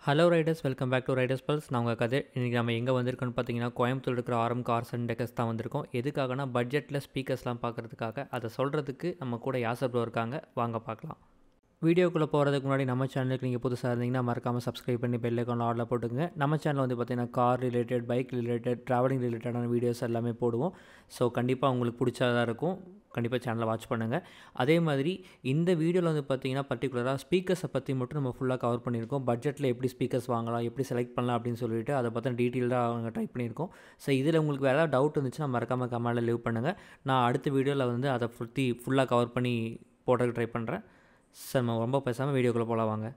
Hello riders welcome back to riders pulse நான் உங்கள் கதை இன்றைக்கி நம்ம எங்கே வந்திருக்கோம்னு பார்த்தீங்கன்னா கோயம்புத்தூர் இருக்கிற ஆரம் கார்ஸ் அண்ட் டெக்கஸ் தான் வந்திருக்கோம் எதுக்காகனா பட்ஜெட்டில் ஸ்பீக்கர்ஸ்லாம் பார்க்குறதுக்காக அதை சொல்கிறதுக்கு நம்ம கூட யாசர் ப்ரோ இருக்காங்க வாங்க பார்க்கலாம் வீடியோக்குள்ளே போகிறதுக்கு முன்னாடி நம்ம சேனலுக்கு நீங்கள் புதுசாக இருந்தீங்கன்னா மறக்காமல் சப்ஸ்கிரைப் பண்ணி பெல் ஐக்கான் ஆர்டர் போட்டுங்க நம்ம சேனல் வந்து பார்த்தீங்கன்னா car related bike related travelling ரிலேட்டடான வீடியோஸ் எல்லாமே போடுவோம் ஸோ கண்டிப்பாக உங்களுக்கு பிடிச்சதா இருக்கும் கண்டிப்பாக சேனலை வாட்ச் பண்ணுங்கள் அதே மாதிரி இந்த வீடியோவில் வந்து பார்த்தீங்கன்னா பர்டிகுலராக ஸ்பீக்கர்ஸை பற்றி மட்டும் நம்ம ஃபுல்லாக கவர் பண்ணியிருக்கோம் பட்ஜெட்டில் எப்படி ஸ்பீக்கர்ஸ் வாங்கலாம் எப்படி செலக்ட் பண்ணலாம் அப்படின்னு சொல்லிட்டு அதை பற்றின டீட்டெயிலாக அவங்க ட்ரை பண்ணியிருக்கோம் ஸோ இதில் உங்களுக்கு வேறு ஏதாவது டவுட் இருந்துச்சுன்னா மறக்காமல் கமெண்டில் லீவ் பண்ணுங்கள் நான் அடுத்த வீடியோவில் வந்து அதை பற்றி ஃபுல்லாக கவர் பண்ணி போடுறதுக்கு ட்ரை பண்ணுறேன் சார் நம்ம ரொம்ப பேசாமல் வீடியோக்குள்ளே போகலாம் வாங்க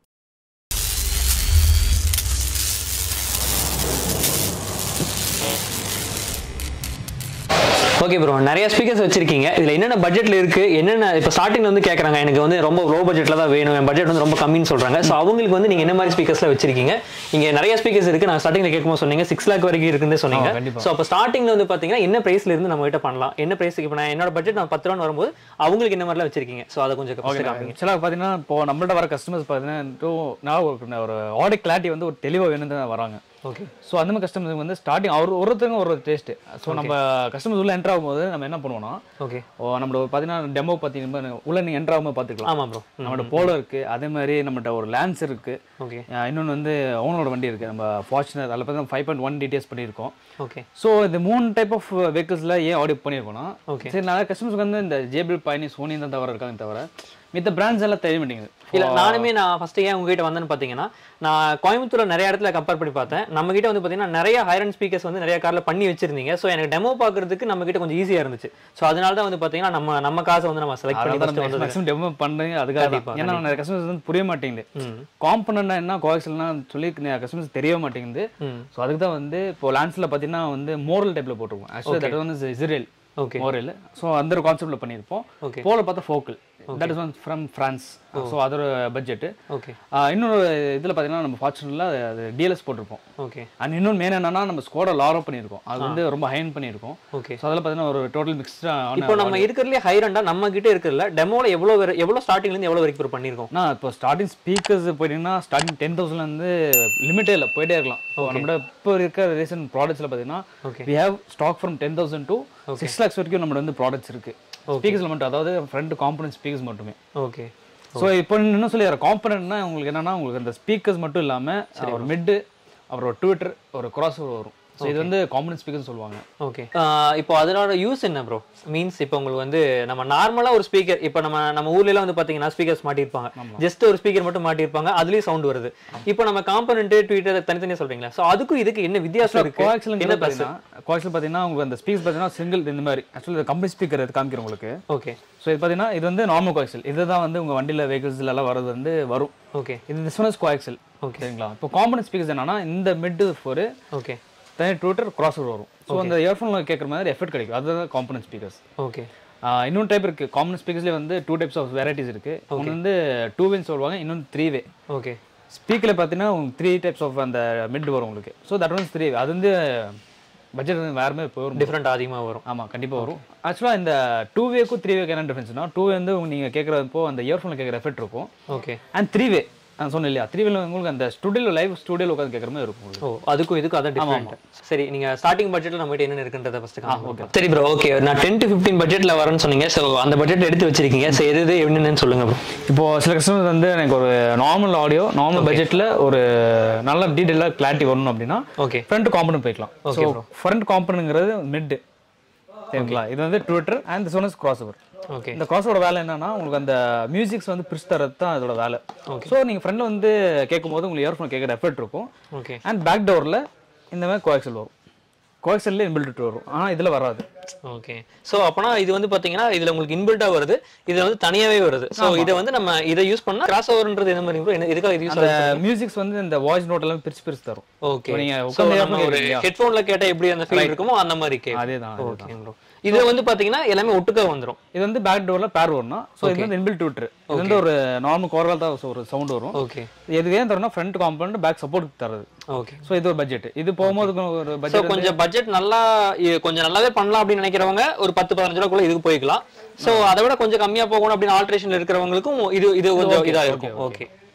ஓகே ப்ரோ நிறைய ஸ்பீக்கர்ஸ் வச்சிருக்கீங்க இதில் என்னென்ன பட்ஜெட்டில் இருக்குது என்னென்ன இப்போ ஸ்டார்டிங் வந்து கேட்குறாங்க எனக்கு வந்து ரொம்ப லோ பட்ஜெட்டில் தான் வேணும் என் பட்ஜெட் வந்து ரொம்ப கம்மின்னு சொல்கிறாங்க ஸோ அவங்களுக்கு வந்து நீங்கள் என்ன மாதிரி ஸ்பீக்கர்ஸில் வச்சிருக்கீங்க இங்கே நிறைய ஸ்பீக்கர்ஸ் இருக்குது நான் ஸ்டார்டிங்கில் கேட்கும்போது சொன்னீங்க சிக்ஸ் லேக் வரைக்கும் இருக்குன்னு சொன்னீங்க ஆ, கண்டிப்பா. ஸோ அப்போ ஸ்டார்டிங்கில் வந்து பார்த்தீங்கன்னா என்ன ப்ரைஸ்ல இருந்து நம்ம கிட்ட பண்ணலாம் என்ன ப்ரைஸுக்கு இப்போ நான் என்னோட பட்ஜெட் நான் பத்து ரூபான்னு வரும்போது அவங்களுக்கு என்ன மாதிரிலாம் வச்சிருக்கீங்க ஸோ அதை கொஞ்சம் ஓகே first காமிங்க ஆக்சுவலாக பார்த்தீங்கன்னா இப்போ நம்மள்ட்ட வர கஸ்டமர்ஸ் பார்த்தீங்கன்னா நான் ஒரு ஒரு ஆடி கிளாரிட்டி வந்து ஒரு தெளிவாக வேணும் தான் வராங்க ஓகே ஸோ அந்த மாதிரி கஸ்டமர்ஸ் வந்து ஸ்டார்டிங் அவர் ஒருத்தருங்க ஒரு டேஸ்ட்டு ஸோ நம்ம கஸ்டமர்ஸ் உள்ள என்ட்ரு ஆகும்போது நம்ம என்ன பண்ணுவோம்னா ஓகே ஓ, நம்மளோட ஒரு பார்த்தீங்கன்னா டெமோ பார்த்தீங்கன்னா உள்ள நீங்கள் என்ட்ரு ஆகும்போது பார்த்துக்கலாம் ஆமாம் ப்ரோ நம்மளோட போலோ இருக்கு அதே மாதிரி நம்மகிட்ட ஒரு லேன்ஸ் இருக்கு ஓகே அஹ் இன்னொன்று வந்து ஓனரோட வண்டி இருக்கு நம்ம ஃபார்ச்சுனர் அதில் பார்த்தீங்கன்னா ஃபைவ் பாயிண்ட் ஒன் டீட்டெயில்ஸ் பண்ணியிருக்கோம் ஓகே ஸோ இந்த மூணு டைப் ஆஃப் வெஹிக்கிள்ஸில் ஏன் ஆடியோ பண்ணியிருக்கோம்னா Okay. சரி நிறைய கஸ்டமர்ஸ்க்கு வந்து இந்த ஜேபிள் பயணி சோனி தான் தவிர இருக்காங்க தவிர மித்த பிராண்ட்ஸ் எல்லாம் தெரிய மாட்டேங்குது இல்ல நானுமே நான் ஃபர்ஸ்ட் ஏன் உங்ககிட்ட வந்தேன்னு பாத்தீங்கன்னா நான் கோயம்புத்தூர்ல நிறைய இடத்துல கம்பேர் பண்ணி பார்த்தேன் நம்ம கிட்ட வந்து பாத்தீங்கன்னா நிறைய ஹைரன் ஸ்பீக்கர்ஸ் வந்து நிறைய கார்ல பண்ணி வச்சிருந்தீங்க சோ எனக்கு டெமோ பாக்குறதுக்கு நம்ம கிட்ட கொஞ்சம் ஈஸியா இருந்துச்சு சோ அதனால தான் வந்து பாத்தீங்கன்னா நம்ம நம்ம காசை வந்து நம்ம செலக்ட் பண்ணி first வந்தது மேக்ஸிமம் டெமோ பண்ணுறீங்க அதுக்காக கண்டிப்பா, தான். ஏன்னா நிறைய கஸ்டமர்ஸ் வந்து புரிய மாட்டேங்குது ம். காம்பனண்ட்னா என்ன கோஆக்சல்னா சொல்லி கஸ்டமர்ஸ் தெரிய மாட்டேங்குது ம். ஸோ அதுக்கு தான் வந்து இப்போ லான்ஸில் பார்த்தீங்கன்னா வந்து மோரல் டைப்பில் போட்டிருக்கோம் ஆக்சுவலி தட் வந்து இஸ்ரேல் ஓகே மோரல் ஸோ அந்த ஒரு கான்செப்டில் பண்ணியிருப்போம் Okay. போல பார்த்தா Focal that is one from France so அதோட பட்ஜெட்டு ஓகே இன்னொரு இதில் பார்த்தீங்கன்னா நம்ம ஃபார்ச்சுனில் அது டிஎல்எஸ் போட்டிருப்போம் ஓகே அண்ட் இன்னொன்று மெயின் என்னன்னா நம்ம ஸ்கோட லாரோ பண்ணியிருக்கோம் அது வந்து ரொம்ப ஹைன் பண்ணியிருக்கோம் ஓகே ஸோ அதில் பார்த்தீங்கன்னா ஒரு டோட்டல் மிக்ஸ்டான இப்போ நம்ம இருக்கிறதுலே ஹை ரெண்டா நம்ம கிட்ட இருக்கிறதுல டெமோல எவ்வளவு வரை- எவ்வளவு ஸ்டார்டிங்ல இருந்து எவ்வளவு வரைக்கும் பண்ணிருக்கோம் நான் இப்போ ஸ்டார்டிங் ஸ்பீக்கர்ஸ் போயிட்டீங்கன்னா ஸ்டார்டிங் டென் தௌசண்ட்லேருந்து லிமிட்டே இல்லை போயிட்டே இருக்கலாம் இப்போ நம்மளோட இப்போ இருக்கிற ரீசன்ட் ப்ராடக்ட்ஸில் பார்த்தீங்கன்னா Okay. We have stock from ten thousand to six lakhs வரைக்கும் நம்மளோட வந்து ப்ராடக்ட்ஸ் இருக்கு ஸ்பீக்கர்ஸ்ல மட்டும் அதாவது ஃப்ரண்ட் காம்பனன்ட் ஸ்பீக்கர்ஸ் மட்டுமே ஓகே ஸோ இப்போ இன்னும் சொல்லி காம்பனன்ட்னா உங்களுக்கு என்னன்னா உங்களுக்கு அந்த ஸ்பீக்கர்ஸ் மட்டும் இல்லாமல் ஒரு மிட்டு அப்புறம் ஒரு ட்விட்டர் ஒரு கிராஸ் வரும் ஸோ இது வந்து காம்பனன்ட் ஸ்பீக்கர்ஸ் சொல்லுவாங்க ஓகே இப்போ அதனோட யூஸ் என்ன ப்ரோ மீன்ஸ் இப்போ உங்களுக்கு வந்து நம்ம நார்மலா ஒரு ஸ்பீக்கர் இப்போ நம்ம நம்ம ஊர்ல எல்லாம் வந்து பாத்தீங்கன்னா ஸ்பீக்கர்ஸ் மாட்டிருப்பாங்க ஜஸ்ட் ஒரு ஸ்பீக்கர் மட்டும் மாட்டிருப்பாங்க அதுலயும் சவுண்ட் வருது இப்போ நம்ம காம்பனன்ட் ட்விட்டர் தனித்தனியா சொல்றீங்களா சோ அதுக்கும் இதுக்கு என்ன வித்தியாசம் இருக்கு கோஆக்சல் என்ன plus? பார்த்தீங்கன்னா கோஆக்சல் பார்த்தீங்கன்னா உங்களுக்கு அந்த ஸ்பீக்கர்ஸ் பார்த்தீங்கன்னா சிங்கிள் இந்த மாதிரி ஆக்சுவலி கம்பெனி ஸ்பீக்கர் இது காமிக்கிறேன் உங்களுக்கு ஓகே ஸோ இது பார்த்தீங்கன்னா இது வந்து நார்மல் கோஆக்சல் இதுதான் வந்து உங்கள் வண்டியில் வெஹிக்கிள்ஸ்ல எல்லாம் வரது வந்து வரும் ஓகே இது this one is coaxial Okay. சரிங்களா இப்போ காம்பனன்ட் ஸ்பீக்கர்ஸ் என்னன்னா இந்த மிட் ஒரு ஓகே தனி ட்விட்டர் கிராஸ் வரும் ஸோ அந்த இயர்ஃபோனில் கேட்குற மாதிரி எஃபெக்ட் கிடைக்கும் அதுதான் காம்பனன்ட் ஸ்பீக்கர்ஸ் ஓகே இன்னொரு டைப் இருக்கு காமன் ஸ்பீக்கர்ஸ்லேயே வந்து டூ டைப்ஸ் ஆஃப் வெரைட்டிஸ் இருக்கு ஒன்று வந்து டூ வேன்னு சொல்லுவாங்க இன்னொன்று த்ரீ வே ஓகே ஸ்பீக்கரில் பார்த்தீங்கன்னா த்ரீ டைப்ஸ் ஆஃப் அந்த மிட் வரும் உங்களுக்கு ஸோ தட் ஒன்ஸ் த்ரீ அது வந்து பட்ஜெட் வந்து வேற மாதிரி போயிடும் டிஃப்ரெண்ட் அதிகமா வரும் ஆமாம் கண்டிப்பாக வரும் ஆக்சுவலாக இந்த டூ வேக்கும் த்ரீ வேக்கு என்ன டிஃபரன்ஸ்னா டூ வே வந்து நீங்கள் கேட்குறப்போ அந்த இயர்ஃபோனில் கேட்குற எஃபெக்ட் இருக்கும் ஓகே அண்ட் த்ரீ வே நான் சொன்னேன் இல்லையா த்ரீ வேல உங்களுக்கு அந்த ஸ்டுடியோ லைவ் ஸ்டுடியோவில் உட்காந்து கேட்குற மாதிரி இருக்கும் உங்களுக்கு ஓ அதுக்கும் இதுக்கும் அதான் டிஃபரெண்ட் சரி நீங்க ஸ்டார்டிங் பட்ஜெட்ல நம்ம கிட்ட என்ன இருக்குன்றத ஃபர்ஸ்ட் ஓகே சரி ப்ரோ ஓகே நான் டென் டு ஃபிஃப்டீன் பட்ஜெட்ல வரேன்னு சொன்னீங்க சோ அந்த பட்ஜெட் எடுத்து வச்சிருக்கீங்க சோ எது எது என்னன்னு சொல்லுங்க ப்ரோ இப்போ சில கஸ்டமர்ஸ் வந்து எனக்கு ஒரு நார்மல் ஆடியோ நார்மல் பட்ஜெட்டில் ஒரு நல்ல டீட்டெயிலாக கிளாரிட்டி வரணும் அப்படின்னா ஓகே ஃப்ரண்ட் காம்பனன்ட் போய்க்கலாம் ஸோ ஃப்ரண்ட் காம்பனன்ட்ங்கிறது மிட் சரிங்களா இது வந்து tweeter and this one is cross over okay இந்த கிராஸோட வேலை என்னன்னா உங்களுக்கு அந்த மியூசிக்ஸ் வந்து பிரிச்சு தரது தான் அதோட வேலை ஸோ நீங்கள் ஃப்ரண்ட்ல வந்து கேட்கும்போது உங்களுக்கு இயர்ஃபோன் கேட்குற எஃபெக்ட் இருக்கும் ஓகே அண்ட் பேக் டோரில் இந்த மாதிரி கோஆக்சல் வரும் கோஆக்சல்லே இன்பில்ட் வரும் ஆனால் இதில் வராது ஓகே சோ அப்பனா இது வந்து பாத்தீங்கன்னா இதுல உங்களுக்கு இன்பில்ட்டா வருது இதுல வந்து தனியாவே வருது சோ இதை வந்து நம்ம இதை யூஸ் பண்ணா கிராஸ் ஓவர்ன்றது என்ன மாதிரி bro? என்ன இதுக்காக இது யூஸ் அந்த மியூசிக்ஸ் வந்து இந்த வாய்ஸ் நோட் எல்லாம் பிரிச்சு பிரிச்சு தரும் ஓகே நீங்க சோ உட்கார்ந்து நம்ம ஒரு கேக்குறீங்க. ஹெட்போன்ல கேட்டா எப்படி அந்த ஃபீல் இருக்குமோ அந்த மாதிரி கே அதேதான் ஓகே ப்ரோ இதுல வந்து பாத்தீங்கன்னா எல்லாமே ஒட்டுக்கா வந்துரும் இது வந்து பேக் டோர்ல பேர் வரணும் ஸோ இது வந்து இன்பில்ட் ட்விட்டர் இது வந்து ஒரு நார்மல் கோரல் தான் ஒரு சவுண்ட் வரும் ஓகே இது ஏன் தரணும் ஃப்ரண்ட் காம்பவுண்ட் பேக் சப்போர்ட் தருது ஓகே ஸோ இது ஒரு பட்ஜெட் இது போகும்போது ஒரு சோ பட்ஜெட் கொஞ்சம் பட்ஜெட் நல்லா இ- கொஞ்சம் நல்லாவே பண்ணலாம் அப்படின்னு நினைக்கிறவங்க ஒரு பத்து பதினஞ்சு ரூபாய்க்குள்ள இதுக்கு போய்க்கலாம் சோ அதை விட கொஞ்சம் கம்மியா போகணும் அப்படின்னு ஆல்ட்ரேஷன்ல இருக்கிறவங்களுக்கும் இது இது கொஞ்சம் இதா இருக்கும் ஓகே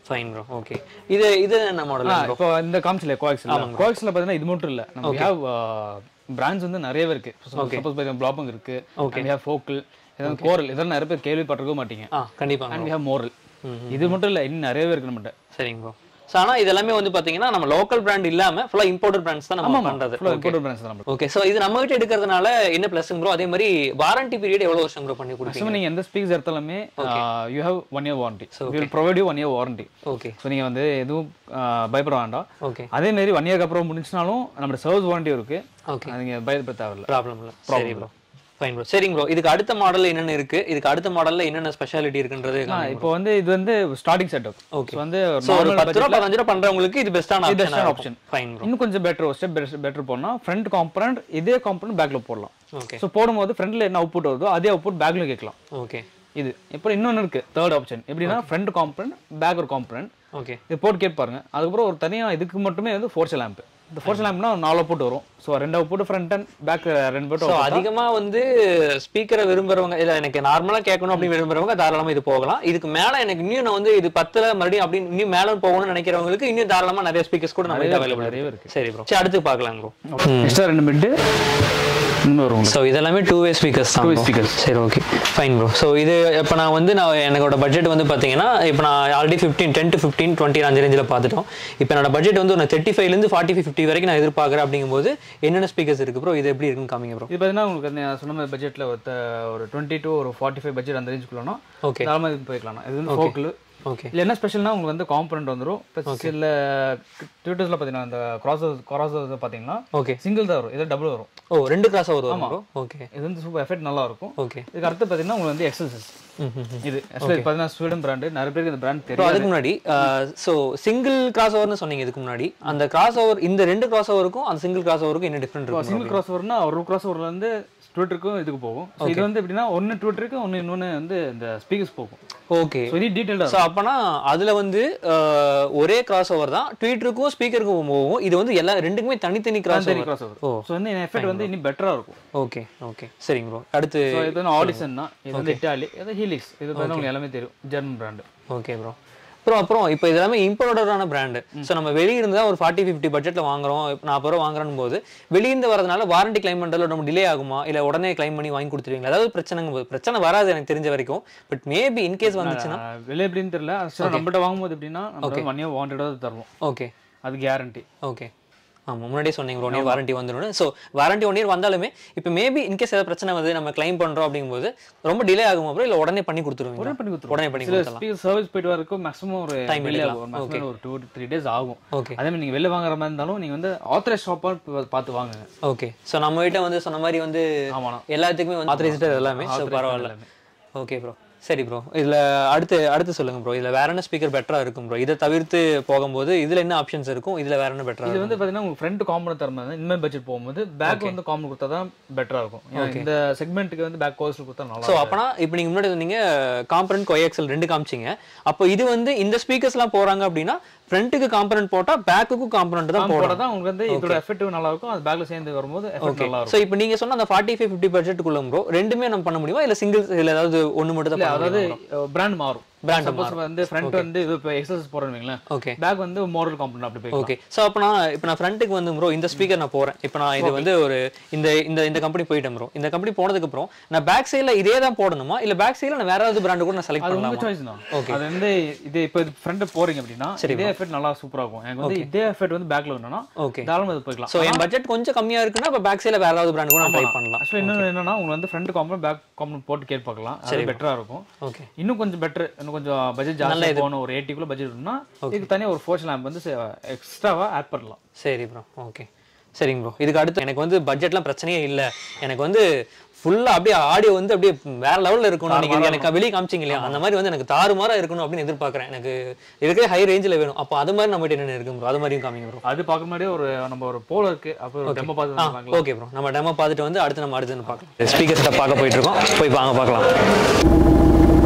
ஃபைன் ப்ரோ ஓகே இது இது என்ன மாடல் ஆ, இப்போ இந்த காமிச்சில கோஎக்ஸ்ல கோஎக்ஸ்ல பார்த்தீங்கன்னா இது மட்டும் இல்ல நம்ம ஹேவ் பிராண்ட்ஸ் வந்து நிறையவே இருக்கு சப்போஸ் பார்த்தீங்கன்னா பிளாபங் இருக்கு அண்ட் ஹேவ் ஃபோக்கல் இதெல்லாம் கோரல் இதெல்லாம் நிறைய பேர் கேள்விப்பட்டிருக்க மாட்டீங்க ஆ கண்டிப்பாங்க அண்ட் ஹேவ் மோரல் இது மட்டும் இல்ல இன்னும் நிறையவே இருக்கு நம்மகிட்ட சரிங்க ப்ரோ ஸோ ஆனால் இது எல்லாமே வந்து பார்த்தீங்கன்னா நம்ம லோக்கல் பிராண்ட் இல்லாம ஃபுல்லாக இம்போர்ட்டட் பிராண்ட்ஸ் தான் நம்ம பண்றது ஃபுல்லாக இம்போர்ட் பிராண்ட்ஸ் தான் நம்ம ஓகே ஸோ இது நம்ம கிட்ட எடுக்கிறதுனால என்ன ப்ளஸ் ப்ரோ அதே மாதிரி வாரண்டி பீரியட் எவ்வளவு வருஷம் ப்ரோ பண்ணி கொடுப்பீங்க மேக்ஸிமம் நீங்க எந்த ஸ்பீக்ஸ் எடுத்தாலுமே you have one year warranty will provide you one year warranty okay so நீங்க வந்து எதுவும் ஆ, பயப்பட வேண்டாம் ஓகே அதே மாதிரி ஒன் இயர்க்கு அப்புறம் முடிஞ்சினாலும் நம்மளோட சர்வீஸ் வாரண்டி இருக்கு ஓகே அது நீங்க பயப்பட தேவையில்ல ப்ராப்ளம் இல்லை சரி ப்ரோ ஃபைன் ப்ரோ சரிங்க ப்ரோ இதுக்கு அடுத்த மாடல் என்னென்ன இருக்கு இதுக்கு அடுத்த மாடல்ல என்னென்ன ஸ்பெஷாலிட்டி இருக்குன்றது ஆ, இப்போ வந்து இது வந்து ஸ்டார்டிங் செட்டப் Okay. ஸோ வந்து ஸோ ஒரு normal பத்து ரூபா பதினஞ்சு ரூபா பண்றவங்களுக்கு இது பெஸ்ட்டான இது best-ஆன ஆப்ஷன் option. ஃபைன் ப்ரோ இன்னும் கொஞ்சம் பெட்டர் ஒரு ஸ்டெப் பெட்டர் போனா ஃப்ரண்ட் காம்பனண்ட் இதே காம்பனண்ட் பேக்ல போடலாம் ஓகே ஸோ போடும்போது ஃப்ரண்ட்ல என்ன அவுட்புட் வருதோ அதே அவுட்புட் பேக்ல கேட்கலாம் ஓகே இது இப்போ இன்னொன்று இருக்கு தேர்ட் ஆப்ஷன் எப்படின்னா ஃப்ரண்ட் காம்பனண்ட் பேக் ஒரு காம்பனண்ட் ஓகே இது போட்டு கேட்டு பாருங்க அதுக்கப்புறம் ஒரு தனியா இதுக்கு மட்டுமே வந்து ஃபோர்ஸ் லேம்ப் இந்த ஃபோர்ஸ் லேம்ப்னா நாலு அவுட்புட் வரும் ஸோ ரெண்டு அவுட்புட் ஃப்ரண்ட் அண்ட் பேக் ரெண்டு ஸோ போட்டு அதிகமா வந்து ஸ்பீக்கரை விரும்புறவங்க இல்ல எனக்கு நார்மலா கேட்கணும் அப்படின்னு விரும்புறவங்க தாராளமா இது போகலாம் இதுக்கு மேல எனக்கு இன்னும் நான் வந்து இது பத்துல மறுபடியும் அப்படின்னு இன்னும் மேல போகணும்னு நினைக்கிறவங்களுக்கு இன்னும் தாராளமா நிறைய ஸ்பீக்கர்ஸ் கூட நம்ம அவைலபிள் நிறையவே இருக்கு சரி ப்ரோ சரி அடுத்து பார்க்கலாம் ப்ரோ எக்ஸ்ட்ரா ரெண்டு மிட்டு இன்னும் வரும் ஸோ இதெல்லாமே டூ வே ஸ்பீக்கர்ஸ் தான் Two way bro. speakers. சரி ஓகே ஃபைன் ப்ரோ ஸோ இது இப்போ நான் வந்து நான் என்னோட பட்ஜெட் வந்து பார்த்தீங்கன்னா இப்போ நான் already fifteen ten to fifteen twenty அஞ்சு ரேஞ்சில் பார்த்துட்டோம் இப்போ என்னோட பட்ஜெட் வந்து ஒரு தேர்ட்டி ஃபைவ்லேருந்து ஃபார்ட்டி ஃபைவ் ஃபிஃப்டி வரைக்கும் நான் எதிர்பார்க்குறேன் அப்படிங்கும்போது என்னென்ன ஸ்பீக்கர்ஸ் இருக்கு ப்ரோ இது எப்படி இருக்குன்னு காமிங்க ப்ரோ இது பார்த்தீங்கன்னா உங்களுக்கு வந்து நான் சொன்ன மாதிரி பட்ஜெட்டில் ஒரு த- ஒரு டுவெண்ட்டி டு ஒரு ஃபார்ட்டி ஃபைவ் பட்ஜெட் அந்த ரேஞ்சுக்குள்ளனா ஓகே தாராளமாக இது போய்க்கலாம் இது வந்து ஃபோக்கில் ஓகே இல்லை என்ன ஸ்பெஷல்னா உங்களுக்கு வந்து காம்பனண்ட் வந்துடும் ப்ளஸ் இல்லை ட்விட்டர்ஸில் பார்த்தீங்கன்னா அந்த கிராஸ் கிராஸ் பார்த்தீங்கன்னா ஓகே சிங்கிள் தான் வரும் இது டபுள் வரும் ஓ ரெண்டு கிளாஸ் வரும் ப்ரோ ஓகே இது வந்து சூப்பர் எஃபெக்ட் நல்லா இருக்கும் ஓகே இதுக்கு அடுத்து பார்த்தீங்கன்னா உங்களுக்கு வந்து எக்ஸல்சஸ் ம் ம் இது ஆக்சுவலி பார்த்தீங்கன்னா ஸ்வீடன் பிராண்டு நிறைய பேருக்கு இந்த பிராண்ட் ப்ரோ தெரியும் அதுக்கு முன்னாடி ஸோ சிங்கிள் கிராஸ் ஓவர்னு சொன்னீங்க இதுக்கு முன்னாடி அந்த கிராஸ் ஓவர் இந்த ரெண்டு கிராஸ் ஓவருக்கும் அந்த சிங்கிள் கிராஸ் ஓவருக்கும் என்ன டிஃப்ரெண்ட் இருக்கும் சிங்கிள் கிராஸ் ஓவர்னா ஒரு கிராஸ் ஓவர்ல வந்து ட்விட்டருக்கும் இதுக்கு போகும் So இது வந்து எப்படின்னா ஒன்று ட்விட்டருக்கு ஒன்று இன்னொன்று வந்து இந்த ஸ்பீக்கர்ஸ் போகும் ஓகே ஸோ இது டீட்டெயிலாக ஸோ அப்பனா அதுல வந்து அஹ், ஒரே கிராஸ் ஓவர் தான் ட்வீட்டருக்கும் ஸ்பீக்கருக்கும் போகும் இது வந்து எல்லா ரெண்டுக்குமே தனித்தனி கிராஸ் தனி ஓவர் கிராஸ் ஓவர் ஓ. ஸோ வந்து எஃபெக்ட் வந்து இன்னும் பெட்டராக இருக்கும் ஓகே ஓகே சரிங்க ப்ரோ அடுத்து ஸோ இது வந்து ஆடிசன் தான் இது வந்து இட்டாலி இது ஹீலிக்ஸ் இது வந்து உங்களுக்கு எல்லாமே தெரியும் German brand okay bro bro அப்புறம் இப்போ இது எல்லாமே இம்போர்ட்டடான பிராண்டு ஸோ நம்ம வெளியிருந்து தான் ஒரு ஃபார்ட்டி ஃபிஃப்டி பட்ஜெட்டில் வாங்குறோம் இப்போ நாற்பது ரூபா வாங்குறோம் போது வெளியிருந்து வரதுனால வாரண்டி கிளைம் பண்ணுறதுல நம்ம டிலே ஆகுமா இல்லை உடனே கிளைம் பண்ணி வாங்கி கொடுத்துருவீங்களா அதாவது பிரச்சனைங்க போது பிரச்சனை வராது எனக்கு தெரிஞ்ச வரைக்கும் பட் மேபி இன்கேஸ் வந்துச்சுன்னா விலை எப்படின்னு தெரியல ஆக்சுவலாக நம்மகிட்ட வாங்கும்போது எப்படின்னா நம்ம ஒன் இயர் வாண்டடாக தருவோம் ஓகே அது கேரண்டி ஓகே ஆமாம் முன்னாடியே சொன்னீங்க ஒன் இயர் வாரண்டி வந்துடும் ஸோ வாரண்டி ஒன் இயர் வந்தாலுமே இப்போ மேபி இன்கேஸ் ஏதாவது பிரச்சனை வந்து நம்ம கிளைம் பண்ணுறோம் அப்படிங்கும்போது ரொம்ப டிலே ஆகுமா அப்புறம் இல்லை உடனே பண்ணி கொடுத்துருவீங்க உடனே பண்ணி கொடுத்துருவோம் உடனே பண்ணி சில கொடுத்துடலாம் ஸ்பீக்கர் சர்வீஸ் போயிட்டு வரக்கும் மேக்ஸிமம் ஒரு Time வெளியே எடுக்கலாம். ஆகும் மேக்ஸிமம் ஒரு டூ த்ரீ டேஸ் ஆகும் ஓகே அதே மாதிரி நீங்கள் வெளில வாங்குற மாதிரி இருந்தாலும் நீங்கள் வந்து ஆத்தரைஸ் ஷாப்பாக பார்த்து வாங்குங்க ஓகே ஸோ நம்ம கிட்ட வந்து சொன்ன மாதிரி வந்து ஆமாண்ணா எல்லாத்துக்குமே வந்து ஆத்தரைஸ்டு எல்லாமே ஸோ பரவாயில்ல ஓகே ப்ரோ சரி ப்ரோ இதில் அடுத்து அடுத்து சொல்லுங்க ப்ரோ இதில் வேற என்ன ஸ்பீக்கர் பெட்டராக இருக்கும் ப்ரோ இதை தவிர்த்து போகும்போது இதில் என்ன ஆப்ஷன்ஸ் இருக்கும் இதில் வேற என்ன பெட்டராக இது வந்து பார்த்தீங்கன்னா உங்களுக்கு ஃப்ரண்ட் காம்பன் தர மாதிரி இனிமேல் பட்ஜெட் போகும்போது பேக் வந்து காம்பன் கொடுத்தா தான் பெட்டராக இருக்கும் ஏன்னா இந்த செக்மெண்ட்டுக்கு வந்து பேக் கோர்ஸ் கொடுத்தா நல்லா ஸோ அப்பனா இப்போ நீங்கள் முன்னாடி சொன்னீங்க காம்பனன்ட் கொயக்சல் ரெண்டு காமிச்சிங்க அப்போ இது வந்து இந்த ஸ்பீக்கர்ஸ்லாம் போகிறாங்க அப்படின்னா ஃப்ரண்ட்டுக்கு காம்பனன்ட் போட்டால் பேக்குக்கும் காம்பனன்ட் தான் போட போடணும் தான் உங்களுக்கு வந்து இதோட எஃபெக்டிவ் நல்லா இருக்கும் அது பேக்ல சேர்ந்து வரும்போது எஃபெக்ட் நல்லா இருக்கும் ஸோ இப்போ நீங்கள் சொன்ன அந்த ஃபார்ட்டி ஃபைவ் ஃபிஃப்டி பட்ஜெட்டுக்குள்ள ப்ரோ ரெண்டுமே நம்ம பண்ண முடியுமா இல்லை சிங்கிள் இல்லை ஏதாவது ஒன்று மட்டும் தான் இல்ல, பண்ண அதாவது முடியுமா பிராண்ட் மாறும் Brand சப்போஸ் வந்து ஃப்ரண்ட் வந்து இது இப்போ எக்ஸஸ் போறேன்னு வைங்களேன் ஓகே பேக் வந்து மோரல் காம்பனன்ட் அப்படி போய்க்கலாம் ஓகே ஸோ அப்போ நான் இப்போ நான் ஃப்ரண்ட்டுக்கு வந்து ப்ரோ இந்த ஸ்பீக்கர் நான் போகிறேன் இப்போ நான் இது வந்து ஒரு இந்த இந்த இந்த கம்பெனி போயிட்டேன் ப்ரோ இந்த கம்பெனி போனதுக்கு அப்புறம் நான் பேக் சைடில் இதே தான் போடணுமா இல்லை பேக் சைடில் நான் வேற ஏதாவது பிராண்டு கூட நான் செலக்ட் அது உங்க பண்ணலாமா சாய்ஸ் தான் Okay. அது வந்து இது இப்போ ஃப்ரண்ட் போறீங்க அப்படின்னா இதே எஃபெக்ட் நல்லா சூப்பரா இருக்கும் எனக்கு வந்து இதே எஃபெக்ட் வந்து பேக்ல வேணும்னா ஓகே தாராளமா இது போய்க்கலாம் ஸோ என் பட்ஜெட் கொஞ்சம் கம்மியா இருக்குன்னா இப்போ பேக் சைடில் வேற ஏதாவது பிராண்ட் கூட நான் ட்ரை பண்ணலாம் ஆக்சுவலி இன்னொன்று என்னன்னா உங்களுக்கு வந்து ஃப்ரண்ட் காம்பனன்ட் பேக் காம்பனன்ட் போட்டு கேட்டு பார்க்கலாம் அது பெட்டரா இருக்கும் ஓகே இன்னும் கொஞ்சம் பெட்டர் இன்னும் கொஞ்சம் பட்ஜெட் ஜாஸ்தியா போகணும் ஒரு எயிட்டிக்குள்ள பட்ஜெட் இருக்குன்னா இதுக்கு தனியா ஒரு ஃபோர்ஸ் லேம்ப் வந்து எக்ஸ்ட்ராவா ஆட் பண்ணலாம் சரி ப்ரோ ஓகே சரிங்க ப்ரோ இதுக்கு அடுத்து எனக்கு வந்து பட்ஜெட்லாம் பிரச்சனையே இல்லை எனக்கு வந்து ஃபுல்லா அப்படியே ஆடியோ வந்து அப்படியே வேற லெவல்ல இருக்கணும் நீங்க இது எனக்கு வெளியே காமிச்சிங்க இல்லையா அந்த மாதிரி வந்து எனக்கு தாறுமாறா இருக்கணும் அப்படின்னு எதிர்பார்க்கறேன் எனக்கு இருக்கிற ஹை ரேஞ்சில் வேணும் அப்போ அது மாதிரி நம்ம என்ன இருக்கு ப்ரோ அது மாதிரியும் காமிங்க ப்ரோ அது பார்க்க முன்னாடியே ஒரு நம்ம ஒரு போல இருக்கு அப்போ ஒரு டெமோ பார்த்து ஆ வாங்கலாம் ஓகே ப்ரோ நம்ம டெமோ பார்த்துட்டு வந்து அடுத்து நம்ம அடுத்து பார்க்கலாம் ஸ்பீக்கர் செட்டப் பார்க்க போயிட்டு இருக்கோம் போய் வாங்க பார்க்கலாம்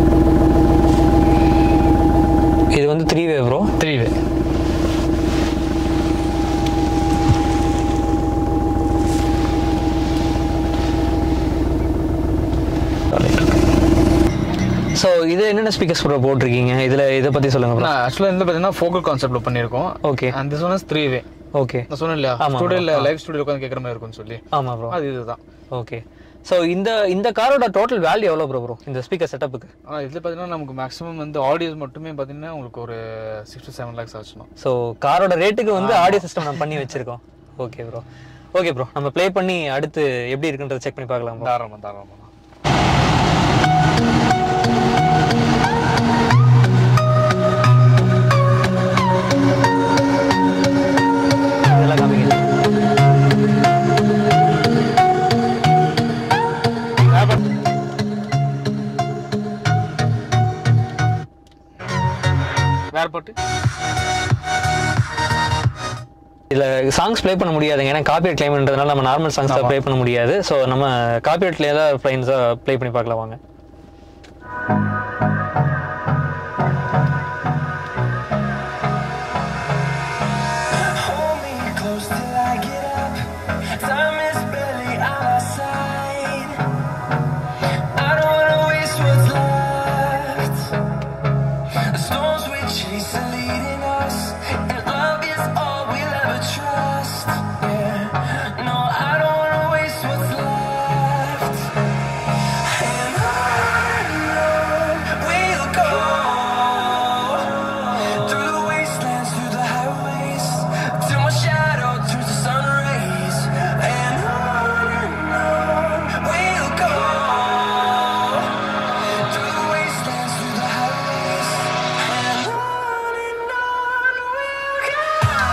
இது வந்து three way bro three way so இது என்னென்ன ஸ்பீக்கர்ஸ் ப்ரோ போட்டிருக்கீங்க இதுல இதை பத்தி சொல்லுங்க ப்ரோ ஆக்சுவலாக வந்து பார்த்தீங்கன்னா ஃபோக்கல் கான்செப்ட்ல பண்ணியிருக்கோம் okay and this one is three way okay நான் சொன்னேன் இல்லையா ஸ்டுடியோல லைவ் ஸ்டுடியோ உட்காந்து கேட்குற மாதிரி இருக்கும்னு சொல்லி ஆமா ப்ரோ அது இதுதான் ஓகே ஸோ இந்த இந்த காரோட டோட்டல் வேல்யூ எவ்வளோ ப்ரோ ப்ரோ இந்த ஸ்பீக்கர் செட்டப்புக்கு ஆனால் இதில் பார்த்தீங்கன்னா நமக்கு மேக்ஸிமம் வந்து ஆடியோஸ் மட்டுமே பார்த்தீங்கன்னா உங்களுக்கு ஒரு சிக்ஸ் டு செவன் லேக்ஸ் ஆச்சுணும் ஸோ காரோட ரேட்டுக்கு வந்து ஆடியோ சிஸ்டம் நம்ம பண்ணி வச்சிருக்கோம் ஓகே ப்ரோ ஓகே ப்ரோ நம்ம ப்ளே பண்ணி அடுத்து எப்படி இருக்குன்றத செக் பண்ணி பார்க்கலாம் bro. தாராளமாக தாராளமாக இதெல்லாம் காமிங்க வேற பாட்டு இதுல சாங்ஸ் ப்ளே பண்ண முடியாதுங்க ஏன்னா காப்பிரைட் கிளைம்ன்றதுனால நம்ம நார்மல் சாங்ஸ் ப்ளே பண்ண முடியாது ஸோ நம்ம காப்பிரைட்ல ஏதாவது ஃப்ளைன்ஸாக ப்ளே பண்ணி பார்க்கலாம் வாங்க Hold me close till I get up. Time is barely on our side. I don't wanna waste what's left. The storms we chase are leading us, and love is all we'll ever trust. Yeah, no, I don't wanna waste what's left. And on we'll go through the wastelands, through the highways, till my shadow turns to sun rays. And on and on we'll go through the wastelands, through the highways, and on and on we'll go.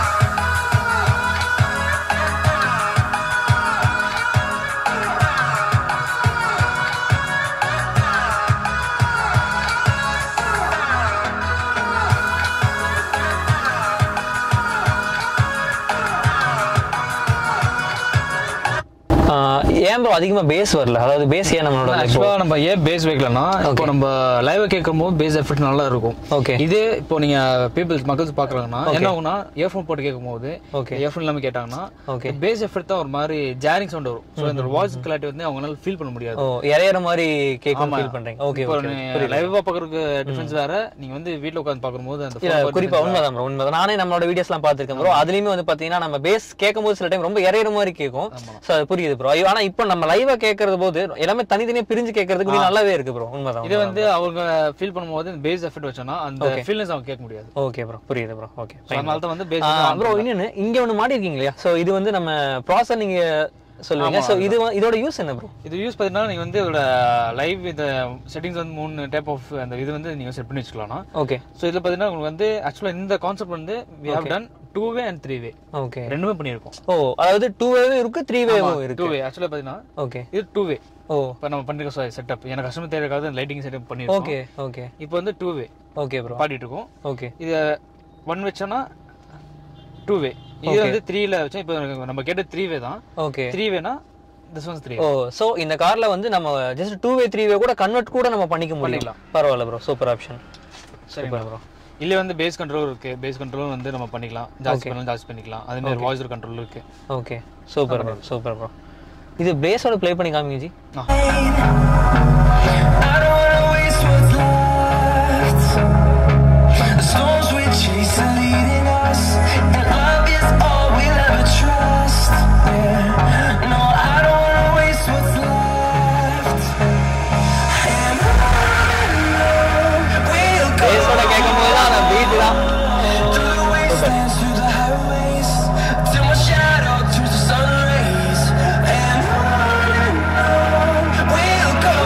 ஆஹ் ஏன் bro அதிகமா base வரல அதாவது base ஏன் நம்மளோட இப்போ ஆக்சுவலாக நம்ம ஏன் பேஸ் வைக்கலன்னா இப்போ நம்ம லைவ் கேட்கும் போது பேஸ் எஃபெக்ட் நல்லா இருக்கும் ஓகே இதே இப்போ நீங்க பீப்புள்ஸ் மக்கள்ஸ் பாக்குறாங்கன்னா என்ன ஆகும்னா இயர்ஃபோன் போட்டு கேட்கும் போது Okay. இயர்ஃபோன் இல்லாம கேட்டாங்கன்னா Okay. பேஸ் எஃபெக்ட் தான் ஒரு மாதிரி ஜாரிங் சவுண்ட் வரும் ஸோ இந்த வாய்ஸ் கிளாரிட்டி வந்து அவங்களால ஃபீல் பண்ண முடியாது ஓ இறையிற மாதிரி கேட்கும் ஃபீல் பண்றீங்க ஓகே ஓகே லைவா பாக்குறதுக்கு டிஃபரன்ஸ் வேற நீங்க வந்து வீட்ல உட்கார்ந்து பாக்கும்போது அந்த இல்ல phone குறிப்பா உண்மைதான் ப்ரோ உண்மைதான் நானே நம்மளோட வீடியோஸ்லாம் பார்த்திருக்கேன் ப்ரோ அதுலயுமே வந்து பாத்தீங்கன்னா நம்ம பேஸ் கேட்கும்போது சில டைம் ரொம்ப இறையிற மாதிரி கேட்கும் சோ அது புரியுது ப்ரோ ஆனா இப்போ நம்ம லைவா கேட்கறது போது எல்லாமே தனித்தனியா பிரிஞ்சு கேட்கறதுக்கு இன்னும் நல்லாவே இருக்கு ப்ரோ உண்மைதான் இது வந்து அவங்க ஃபீல் பண்ணும்போது பேஸ் எஃபெக்ட் வச்சோம்னா அந்த ஃபீல்னஸ் அவங்க கேட்க முடியாது ஓகே ப்ரோ புரியுது ப்ரோ ஓகே So, அதனால தான் வந்து பேஸ் ப்ரோ இன்னொன்னு இங்க ஒண்ணு மாட்டி இருக்கீங்க இல்லையா சோ இது வந்து நம்ம ப்ராசர் நீங்க சொல்லுவீங்க சோ இது வ- இதோட யூஸ் என்ன ப்ரோ இது யூஸ் பார்த்தீங்கன்னா நீங்க வந்து இதோட லைவ் இந்த செட்டிங்ஸ் வந்து மூணு டைப் ஆஃப் அந்த இது வந்து நீங்க செட் பண்ணி வச்சுக்கலாம் ஓகே ஸோ இதில் பார்த்தீங்கன்னா உங்களுக்கு வந்து ஆக்சுவலாக இந்த கான்செப்ட் வந்து we have done two way and three way okay ரெண்டுமே பண்ணியிருக்கோம் ஓ அதாவது டூ வேவும் இருக்கு த்ரீ வேவும் டூ இருக்கு வே ஆக்சுவலாக பார்த்தீங்கன்னா ஓகே இது டூ வே ஓ இப்போ நம்ம பண்ணிருக்க செட்டப் எனக்கு கஸ்டமர் தேவைக்காக லைட்டிங் செட்டப் பண்ணியிருக்கோம் ஓகே ஓகே இப்போ வந்து டூ வே ஓகே ப்ரோ பாடிட்டு இருக்கோம் ஓகே இது ஒன் வச்சோன்னா டூ வே இது வந்து த்ரீல வச்சோம் இப்போ நம்ம கேட்ட த்ரீ வே தான் ஓகே த்ரீ வேனா திஸ் ஒன்ஸ் த்ரீ ஓ சோ இந்த கார்ல வந்து நம்ம just two way three way கூட கன்வெர்ட் கூட நம்ம பண்ணிக்க முடியலாம் பரவாயில்ல ப்ரோ சூப்பர் ஆப்ஷன் சரி சூப்பர் ப்ரோ இல்ல வந்து பேஸ் கண்ட்ரோல் இருக்கு பேஸ் கண்ட்ரோல் வந்து நம்ம பண்ணிக்கலாம் ஜாஸ்தி பண்ணலாம் ஜாஸ்தி பண்ணிக்கலாம் அதே மாதிரி வாய்ஸ் கண்ட்ரோல் இருக்கு okay super bro super bro இது பேஸோட ப்ளே பண்ணி காமிங்க ji I don't wanna waste what's left. The storms we chase are leading us, and love is all we'll ever trust. Yeah, no, I don't wanna waste what's left. And on we'll go பேஸோட கேட்கும்போது தான் அந்த beat தான் through the wastelands, through the highways, till my shadow turns to sun rays. And on and on we'll go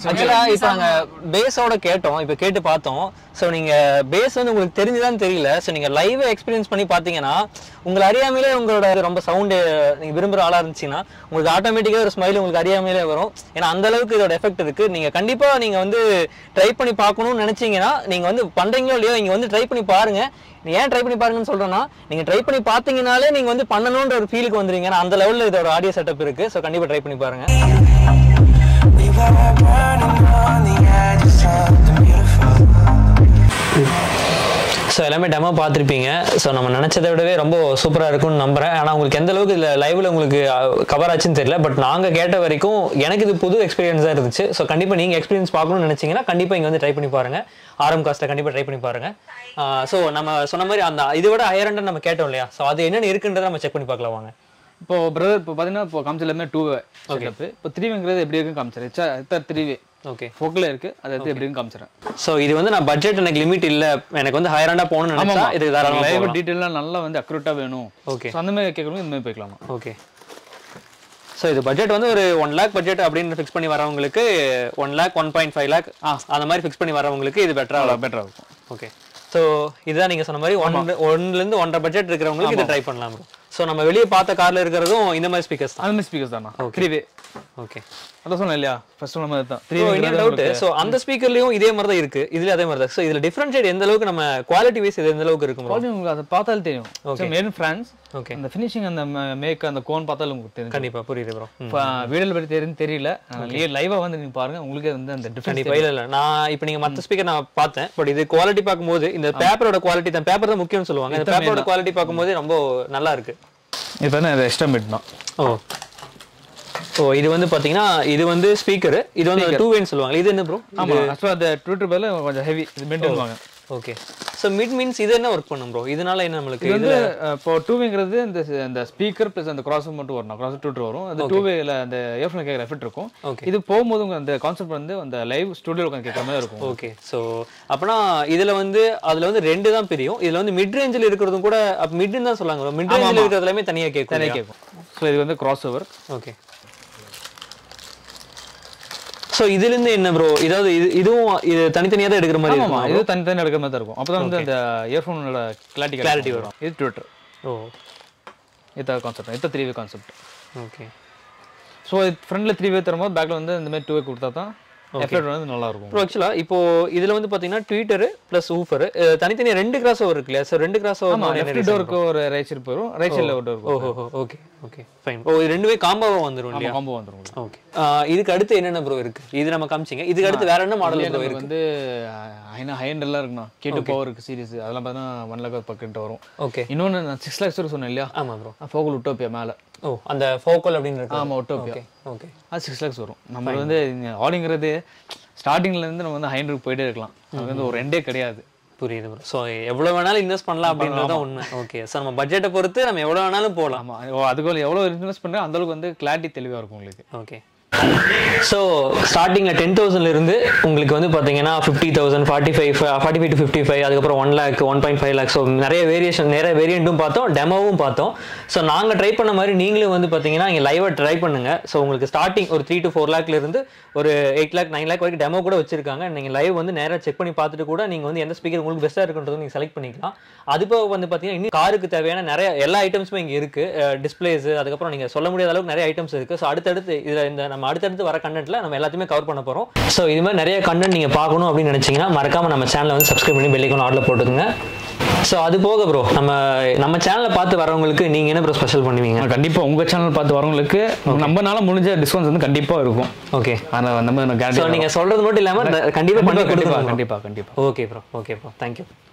ஆக்சுவலா இப்போ நாங்க பேஸோட கேட்டோம் இப்போ கேட்டு பார்த்தோம் ஸோ நீங்க பேஸ் வந்து உங்களுக்கு தெரிஞ்சுதான் தெரியல ஸோ நீங்க லைவ் எக்ஸ்பீரியன்ஸ் பண்ணி பார்த்தீங்கன்னா உங்களை அறியாமலே உங்களோட ரொம்ப சவுண்டு நீங்க விரும்புற ஆளா இருந்துச்சுன்னா உங்களுக்கு ஆட்டோமேட்டிக்கா ஒரு ஸ்மைல் உங்களுக்கு அறியாமலே வரும் ஏன்னா அந்த அளவுக்கு இதோட எஃபெக்ட் இருக்கு நீங்க கண்டிப்பா நீங்க வந்து ட்ரை பண்ணி பார்க்கணும்னு நினைச்சீங்கன்னா நீங்க வந்து பண்றீங்களோ இல்லையோ நீங்க வந்து ட்ரை பண்ணி பாருங்க நீ ஏன் ட்ரை பண்ணி பாருங்கன்னு சொல்றேன்னா நீங்க ட்ரை பண்ணி பார்த்தீங்கனாலே நீங்க வந்து பண்ணணும்ன்ற ஒரு ஃபீலுக்கு வந்துருவீங்க ஏன்னா அந்த லெவல்ல இதோட ஆடியோ செட்டப் இருக்கு ஸோ கண்டிப்பா ட்ரை பண்ணி பாருங்க We were burning on the edge of something beautiful. So எல்லாமே டெமோ பார்த்துருப்பீங்க ஸோ நம்ம நினச்சதை விடவே ரொம்ப சூப்பராக இருக்கும்னு நம்புறேன் ஆனால் உங்களுக்கு எந்த அளவுக்கு இதில் லைவ்ல உங்களுக்கு கவர் ஆச்சுன்னு தெரியல பட் நாங்கள் கேட்ட வரைக்கும் எனக்கு இது புது எக்ஸ்பீரியன்ஸாக இருந்துச்சு ஸோ கண்டிப்பாக நீங்கள் எக்ஸ்பீரியன்ஸ் பார்க்கணும்னு நினச்சிங்கன்னா கண்டிப்பாக இங்கே வந்து ட்ரை பண்ணி பாருங்கள் ஆரம் காஸ்ட்டில் கண்டிப்பாக ட்ரை பண்ணி பாருங்கள் ஸோ நம்ம சொன்ன மாதிரி அந்த இதை விட ஹையர் நம்ம கேட்டோம் இல்லையா ஸோ அது என்னென்ன இருக்குன்றதை நம்ம செக் பண்ணி பார்க்கலாம் வாங்க இப்போ பிரதர் இப்போ பார்த்தீங்கன்னா இப்போ காமிச்ச எல்லாமே டூ வே செட்டப் இப்போ த்ரீ வேங்கிறது எப்படி இருக்குன்னு காமிச்சிரு எச்சா த்ரீ வே ஓகே ஃபோக்கில் இருக்கு அது எடுத்து எப்படின்னு காமிச்சிடறேன் ஸோ இது வந்து நான் பட்ஜெட் எனக்கு லிமிட் இல்லை எனக்கு வந்து ஹையராண்டாக போகணும்னு நினைச்சா இது தாராளமாக லைவ் போகலாம். டீட்டெயிலாம் நல்லா வந்து அக்யூரேட்டாக வேணும் Okay. ஸோ அந்த மாதிரி கேட்கணும் இந்த மாதிரி போய்க்கலாமா ஓகே ஸோ இது பட்ஜெட் வந்து ஒரு ஒன் லேக் பட்ஜெட் அப்படின்னு ஃபிக்ஸ் பண்ணி வரவங்களுக்கு one lakh one point five lakh அந்த மாதிரி ஃபிக்ஸ் பண்ணி வரவங்களுக்கு இது பெட்டராக பெட்டராக இருக்கும் ஓகே ஸோ இதுதான் நீங்கள் சொன்ன மாதிரி ஒன் ஒன்லேருந்து ஒன்றரை பட்ஜெட் இருக்கிறவங்களுக்கு இதை ட்ரை பண்ணலாம் ப்ரோ ஸோ நம்ம வெளியே பார்த்த காரில் இருக்கிறதும் இந்த மாதிரி ஸ்பீக்கர்ஸ் தான் அந்த மாதிரி ஸ்பீக்கர்ஸ் தானா த்ரீ வே ஓகே அதான் சொன்னேன் இல்லையா ஃபர்ஸ்ட் சொன்ன மாதிரி தான் த்ரீ ஸோ இன்னொரு டவுட் ஸோ அந்த ஸ்பீக்கர்லையும் இதே மாதிரி தான் இருக்கு இதுல அதே மாதிரி தான் ஸோ இதில் டிஃப்ரென்ஷியேட் எந்த அளவுக்கு நம்ம குவாலிட்டி வைஸ் இது எந்த அளவுக்கு இருக்கும் bro? குவாலிட்டி உங்களுக்கு அதை பார்த்தாலே தெரியும் மேட் இன் ஃப்ரான்ஸ் ஓகே அந்த ஃபினிஷிங் அந்த மேக் அந்த கோன் பார்த்தாலும் உங்களுக்கு தெரியும் கண்டிப்பா புரியுது ப்ரோ வீடியோல பற்றி தெரியும் தெரியல லைவா வந்து நீங்க பாருங்க உங்களுக்கே வந்து அந்த டிஃபரன்ஸ் கண்டிப்பா இல்ல இல்ல நான் இப்போ நீங்க மத்த ஸ்பீக்கர் நான் பார்த்தேன் பட் இது குவாலிட்டி பார்க்கும்போது இந்த பேப்பரோட குவாலிட்டி தான் பேப்பர் தான் முக்கியம்னு சொல்லுவாங்க இந்த பேப்பரோட குவாலிட்டி பார்க்கும்போது ரொம்ப நல்லா இருக்கு இப்போ என்ன இது எக்ஸ்ட்ரா மீட் தான் ஓ ஓ இது வந்து பாத்தீங்கன்னா இது வந்து ஸ்பீக்கர் இது வந்து டூ வேன்னு சொல்லுவாங்க இது என்ன ப்ரோ ஆமா ஆக்சுவலாக அந்த ட்விட்டர் பதில் கொஞ்சம் ஹெவி இது மெயின்டைன் வாங்க ஓகே ஸோ மிட் மீன்ஸ் இது என்ன ஒர்க் பண்ணும் ப்ரோ இதனால என்ன நம்மளுக்கு இது வந்து அஹ், இப்போ டூவேங்கிறது இந்த அந்த ஸ்பீக்கர் ப்ளஸ் அந்த கிராஸ் மட்டும் வரும் கிராஸ் ட்விட்டர் வரும் அந்த டூவேல அந்த இயர்ஃபோன் கேட்குற எஃபெக்ட் இருக்கும் Okay. இது போகும்போது உங்க அந்த கான்செப்ட் வந்து அந்த லைவ் ஸ்டுடியோ உட்காந்து கேட்குற மாதிரி இருக்கும் ஓகே ஸோ அப்பனா இதுல வந்து அதுல வந்து ரெண்டு தான் பிரியும் இதுல வந்து மிட் ரேஞ்சில் இருக்கிறதும் கூட மிட்னு தான் சொல்லுவாங்க மிட் ரேஞ்சில் இருக்கிறதுலாமே தனியா கேட்கும் நிறைய கேட்கும் ஸோ இது வந்து கிராஸ் ஓவர் ஓகே ஸோ இதுல இருந்து என்ன ப்ரோ இதாவது இது இதுவும் இது தனித்தனியா தான் எடுக்கிற மாதிரி ஆமாம் இருக்கும் இது தனித்தனி எடுக்கிற மாதிரி தான் இருக்கும் அப்போ தான் வந்து அந்த இயர்ஃபோனோட கிளாரிட்டி Clarity வரும். இது ட்விட்டர் ஓ இத்த கான்செப்ட் இத்த three way concept okay so ஃப்ரண்ட்ல த்ரீ வே தரும்போது பேக்ல வந்து இந்த மாதிரி டூ வே கொடுத்தா தான் எஃபெக்ட் வந்து நல்லா இருக்கும் ப்ரோ ஆக்சுவலா இப்போ இதுல வந்து பாத்தீங்கன்னா ட்விட்டர் பிளஸ் ஊஃபர் தனித்தனியா ரெண்டு கிராஸ் ஓவர் இருக்கு இல்லையா ஸோ ரெண்டு கிராஸ் ஆமா ஓவர் லெஃப்ட் டோருக்கு ஒரு ரைட் சைடு போயிடும் ரைட் சைடில் ஒரு டோர் இருக்கும் ஓஹோ ஓகே ஓகே ஃபைன் ஓ இது ரெண்டுமே காம்போவா வந்துரும் இல்லையா காம்போ வந்துடும் உங்களுக்கு ஓகே இதுக்கு அடுத்து என்னென்ன ப்ரோ இருக்கு இது நம்ம காமிச்சிங்க இதுக்கு அடுத்து வேற என்ன மாடல் ப்ரோ நமக்கு இருக்கு வந்து ஹைனா ஹை எல்லாம் இருக்கணும் கேட்டு பவர் இருக்கு சீரிஸ் அதெல்லாம் பார்த்தீங்கன்னா ஒன் லேக் பக்கிட்ட வரும் ஓகே இன்னொன்று நான் சிக்ஸ் லேக்ஸ் வரை சொன்னேன் இல்லையா ஆமா ப்ரோ ஃபோகல் உட்டோப்பியா மேலே ஓ அந்த ஃபோக்கல் அப்படின்னு இருக்கு ஆமா உட்டோப்பியா ஓகே ஓகே அது சிக்ஸ் லேக்ஸ் வரும் நம்ம வந்து ஆடிங்கிறது ஸ்டார்டிங்ல இருந்து நம்ம வந்து ஹைண்ட்ரட் போயிட்டே இருக்கலாம் அது வந்து ஒரு ரெண்டே கிடையாது புரியுது ப்ரோ ஸோ எவ்வளோ வேணாலும் இன்வெஸ்ட் பண்ணலாம் அப்படின்றது தான் உண்மை ஓகே ஸோ நம்ம பட்ஜெட்டை பொறுத்து நம்ம எவ்வளோ வேணாலும் போகலாம் ஆமா ஓ, அதுக்கு எவ்வளோ இன்வெஸ்ட் பண்ணுறேன் அந்த அளவுக்கு வந்து கிளாரிட்டி தெளிவா இருக்கும் உங்களுக்கு ஓகே ஸோ ஸ்டார்டிங்கில் டென் தௌசண்ட்லேருந்து உங்களுக்கு வந்து பார்த்தீங்கன்னா fifty thousand forty five forty five to fifty five அதுக்கப்புறம் one lakh one point five lakh so நிறைய வேரியேஷன் நிறைய வேரியண்ட்டும் பார்த்தோம் டெமோவும் பார்த்தோம் ஸோ நாங்கள் ட்ரை பண்ண மாதிரி நீங்களும் வந்து பார்த்தீங்கன்னா இங்கே லைவாக ட்ரை பண்ணுங்க ஸோ உங்களுக்கு ஸ்டார்டிங் ஒரு த்ரீ டு ஃபோர் லேக்லேருந்து ஒரு எயிட் லேக் நைன் லேக் வரைக்கும் டெமோ கூட வச்சிருக்காங்க நீங்கள் லைவ் வந்து நேராக செக் பண்ணி பார்த்துட்டு கூட நீங்கள் வந்து எந்த ஸ்பீக்கர் உங்களுக்கு பெஸ்ட்டாக இருக்குன்றது நீங்கள் செலக்ட் பண்ணிக்கலாம் அது போக வந்து பார்த்தீங்கன்னா இன்னும் காருக்கு தேவையான நிறைய எல்லா ஐட்டம்ஸுமே இங்கே இருக்கு டிஸ்பிளேஸ் அதுக்கப்புறம் நீங்கள் சொல்ல முடியாத அளவுக்கு நிறைய ஐட்டம்ஸ் இருக்கு ஸோ அடுத்தடுத்து இதில் இந்த நம்ம அடுத்தடுத்து வர கண்டென்ட்ல நம்ம எல்லாத்தையுமே கவர் பண்ண போகிறோம் ஸோ இது மாதிரி நிறைய கண்டென்ட் நீங்கள் பார்க்கணும் அப்படின்னு நினச்சிங்கன்னா மறக்காம நம்ம சேனலை வந்து சப்ஸ்கிரைப் பண்ணி பெல்லைக்கான ஆர்டர் போட்டுக்கோங்க ஸோ அது போக ப்ரோ நம்ம நம்ம சேனலை பார்த்து வரவங்களுக்கு நீங்கள் என்ன ப்ரோ ஸ்பெஷல் பண்ணுவீங்க கண்டிப்பா உங்க சேனல் பார்த்து வரவங்களுக்கு நம்மனால முடிஞ்ச டிஸ்கவுண்ட்ஸ் வந்து கண்டிப்பா இருக்கும் ஓகே ஆனால் நம்ம ஸோ கேரண்டி நீங்கள் சொல்கிறது மட்டும் இல்லாமல் கண்டிப்பாக பண்ணி கண்டிப்பா கொடுத்துருங்க கண்டிப்பா கண்டிப்பா okay bro okay bro thank you